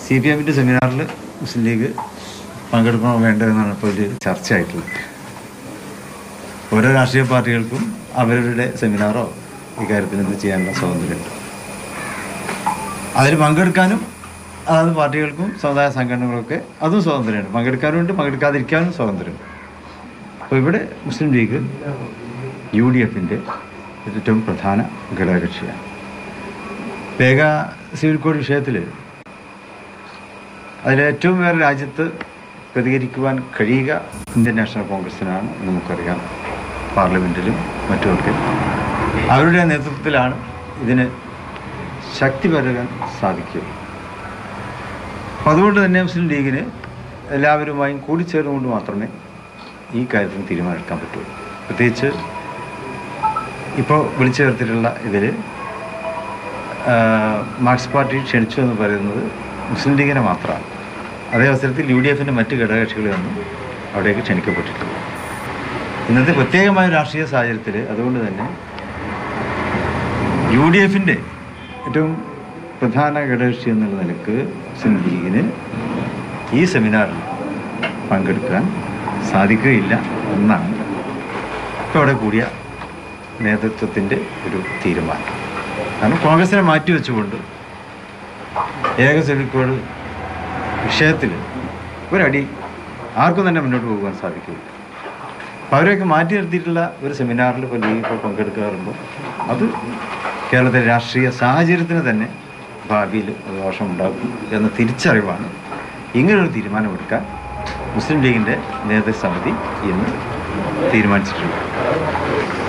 C P എമ്മിൻ്റെ സെമിനാറിൽ മുസ്ലിം league പങ്കെടുക്കണോ വേണ്ടോ എന്നാണ് ഇപ്പോൾ ഒരു ചർച്ചയായിട്ടുള്ളത് ഓരോ രാഷ്ട്രീയ പാർട്ടികൾക്കും അവരവരുടെ സെമിനാറോ ഇക്കാര്യത്തിൽ എന്ത് ചെയ്യാനുള്ള സ്വാതന്ത്ര്യമുണ്ട് അതിൽ പങ്കെടുക്കാനും അതാത് പാർട്ടികൾക്കും സമുദായ സംഘടനകളൊക്കെ അതും സ്വാതന്ത്ര്യമുണ്ട് പങ്കെടുക്കാനുമുണ്ട് പങ്കെടുക്കാതിരിക്കാനും സ്വാതന്ത്ര്യമുണ്ട് അപ്പോൾ ഇവിടെ മുസ്ലിം ലീഗ് യു ഡി എഫിൻ്റെ ഏറ്റവും പ്രധാന ഘടകകക്ഷിയാണ് വേഗ സിവിൽ കോഡ് വിഷയത്തിൽ അതിലേറ്റവും വേറെ രാജ്യത്ത് പ്രതികരിക്കുവാൻ കഴിയുക ഇന്ത്യൻ നാഷണൽ കോൺഗ്രസിനാണ് എന്ന് നമുക്കറിയാം പാർലമെൻറ്റിലും മറ്റുമൊക്കെ അവരുടെ നേതൃത്വത്തിലാണ് ഇതിന് ശക്തി പകരാൻ സാധിക്കുക അപ്പം അതുകൊണ്ട് തന്നെ മുസ്ലിം ലീഗിന് എല്ലാവരുമായും കൂടിച്ചേർന്നുകൊണ്ട് മാത്രമേ ഈ കാര്യത്തിന് തീരുമാനമെടുക്കാൻ പറ്റുള്ളൂ പ്രത്യേകിച്ച് ഇപ്പോൾ വിളിച്ചു ചേർത്തിട്ടുള്ള ഇതിൽ മാർക്സ് പാർട്ടി ക്ഷണിച്ചു എന്ന് പറയുന്നത് മുസ്ലിം ലീഗിനെ മാത്രമാണ് അതേ അവസരത്തിൽ യു ഡി എഫിൻ്റെ മറ്റ് ഘടകകക്ഷികളെയൊന്നും അവിടേക്ക് ക്ഷണിക്കപ്പെട്ടിട്ടില്ല ഇന്നത്തെ പ്രത്യേകമായ രാഷ്ട്രീയ സാഹചര്യത്തിൽ അതുകൊണ്ട് തന്നെ യു ഡി എഫിൻ്റെ ഏറ്റവും പ്രധാന ഘടകകക്ഷി എന്നുള്ള നിലക്ക് മുസ്ലിം ലീഗിന് ഈ സെമിനാറിൽ പങ്കെടുക്കാൻ സാധിക്കുകയില്ല എന്നാണ് ഇപ്പോൾ അവിടെ കൂടിയ നേതൃത്വത്തിൻ്റെ ഒരു തീരുമാനം കാരണം കോൺഗ്രസിനെ മാറ്റിവെച്ചുകൊണ്ട് ഏക സിവിൽ വിഷയത്തിൽ ഒരടി ആർക്കും തന്നെ മുന്നോട്ട് പോകുവാൻ സാധിക്കില്ല അപ്പോൾ അവരെയൊക്കെ മാറ്റി നിർത്തിയിട്ടുള്ള ഒരു സെമിനാറിൽ ഇപ്പോൾ ലീഗ് ഇപ്പോൾ പങ്കെടുക്കാറുമ്പോൾ അത് കേരളത്തിലെ രാഷ്ട്രീയ സാഹചര്യത്തിന് തന്നെ ഭാവിയിൽ അത് ദോഷമുണ്ടാക്കും എന്ന തിരിച്ചറിവാണ് ഇങ്ങനൊരു തീരുമാനമെടുക്കാൻ മുസ്ലിം ലീഗിൻ്റെ നേതൃസമിതി ഇന്ന് തീരുമാനിച്ചിട്ടുണ്ട്